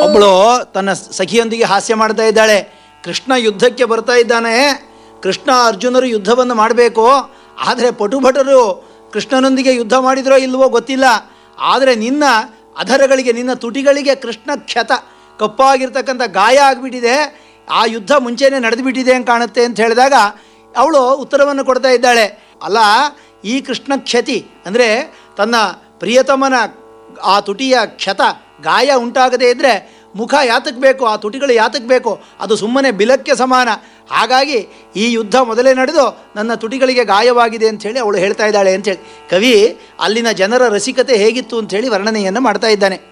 ಒಬ್ಬಳು ತನ್ನ ಸಖಿಯೊಂದಿಗೆ ಹಾಸ್ಯ ಮಾಡ್ತಾ ಇದ್ದಾಳೆ ಕೃಷ್ಣ ಯುದ್ಧಕ್ಕೆ ಬರ್ತಾ ಇದ್ದಾನೆ ಕೃಷ್ಣ ಅರ್ಜುನರು ಯುದ್ಧವನ್ನು ಮಾಡಬೇಕು ಆದರೆ ಪಟುಭಟರು ಕೃಷ್ಣನೊಂದಿಗೆ ಯುದ್ಧ ಮಾಡಿದ್ರೋ ಇಲ್ವೋ ಗೊತ್ತಿಲ್ಲ ಆದರೆ ನಿನ್ನ ಅಧರಗಳಿಗೆ ನಿನ್ನ ತುಟಿಗಳಿಗೆ ಕೃಷ್ಣ ಕ್ಷತ ಕಪ್ಪಾಗಿರ್ತಕ್ಕಂಥ ಗಾಯ ಆಗಿಬಿಟ್ಟಿದೆ ಆ ಯುದ್ಧ ಮುಂಚೆನೇ ನಡೆದುಬಿಟ್ಟಿದೆ ಅಂತ ಕಾಣುತ್ತೆ ಅಂತ ಹೇಳಿದಾಗ ಅವಳು ಉತ್ತರವನ್ನು ಕೊಡ್ತಾ ಇದ್ದಾಳೆ ಅಲ್ಲ ಈ ಕೃಷ್ಣ ಕ್ಷತಿ ಅಂದರೆ ತನ್ನ ಪ್ರಿಯತಮನ ಆ ತುಟಿಯ ಕ್ಷತ ಗಾಯ ಉಂಟಾಗದೇ ಇದ್ದರೆ ಮುಖ ಯಾತಕ್ಕೆ ಬೇಕು ಆ ತುಟಿಗಳು ಯಾತಕ್ಕೆ ಬೇಕು ಅದು ಸುಮ್ಮನೆ ಬಿಲಕ್ಕೆ ಸಮಾನ ಹಾಗಾಗಿ ಈ ಯುದ್ಧ ಮೊದಲೇ ನಡೆದು ನನ್ನ ತುಟಿಗಳಿಗೆ ಗಾಯವಾಗಿದೆ ಅಂಥೇಳಿ ಅವಳು ಹೇಳ್ತಾ ಇದ್ದಾಳೆ ಅಂಥೇಳಿ ಕವಿ ಅಲ್ಲಿನ ಜನರ ರಸಿಕತೆ ಹೇಗಿತ್ತು ಅಂಥೇಳಿ ವರ್ಣನೆಯನ್ನು ಮಾಡ್ತಾ ಇದ್ದಾನೆ